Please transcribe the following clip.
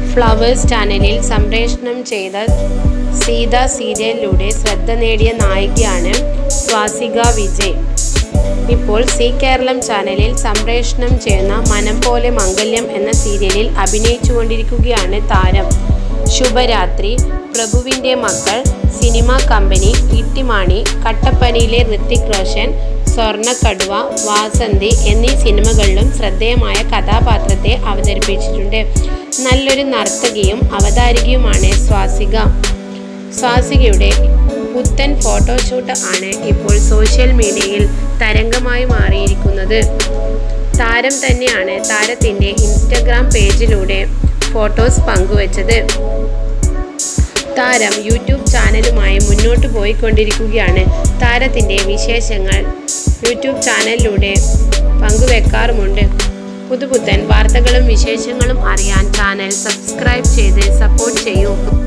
flowers ചാനലിൽ സംപ്രേഷണം ചെയ്ത സീത സീരിയലിലൂടെ ശ്രദ്ധ നേടിയ നായികയാണ് സ്വാസിക വിജയ് ഇപ്പോൾ സി കേരളം ചാനലിൽ സംപ്രേഷണം ചെയ്യുന്ന മനം പോലെ മംഗല്യം എന്ന സീരിയലിൽ അഭിനയിച്ചുകൊണ്ടിരിക്കുകയാണ് താരം ശുഭരാത്രി പ്രഭുവിൻ്റെ മക്കൾ സിനിമാ കമ്പനി ഇട്ടിമാണി കട്ടപ്പനയിലെ ഋത്തിക് റോഷൻ സ്വർണ്ണക്കടുവ വാസന്തി എന്നീ സിനിമകളിലും ശ്രദ്ധേയമായ കഥാപാത്രത്തെ അവതരിപ്പിച്ചിട്ടുണ്ട് നല്ലൊരു നർത്തകിയും അവതാരികയുമാണ് സ്വാസിക സ്വാസികയുടെ പുത്തൻ ഫോട്ടോഷൂട്ട് ആണ് ഇപ്പോൾ സോഷ്യൽ മീഡിയയിൽ തരംഗമായി മാറിയിരിക്കുന്നത് താരം തന്നെയാണ് താരത്തിൻ്റെ ഇൻസ്റ്റഗ്രാം പേജിലൂടെ ഫോട്ടോസ് പങ്കുവച്ചത് താരം യൂട്യൂബ് ചാനലുമായി മുന്നോട്ട് പോയിക്കൊണ്ടിരിക്കുകയാണ് താരത്തിൻ്റെ വിശേഷങ്ങൾ യൂട്യൂബ് ചാനലിലൂടെ പങ്കുവെക്കാറുമുണ്ട് പുതുപുത്തൻ വാർത്തകളും വിശേഷങ്ങളും അറിയാൻ ചാനൽ സബ്സ്ക്രൈബ് ചെയ്ത് സപ്പോർട്ട് ചെയ്യൂ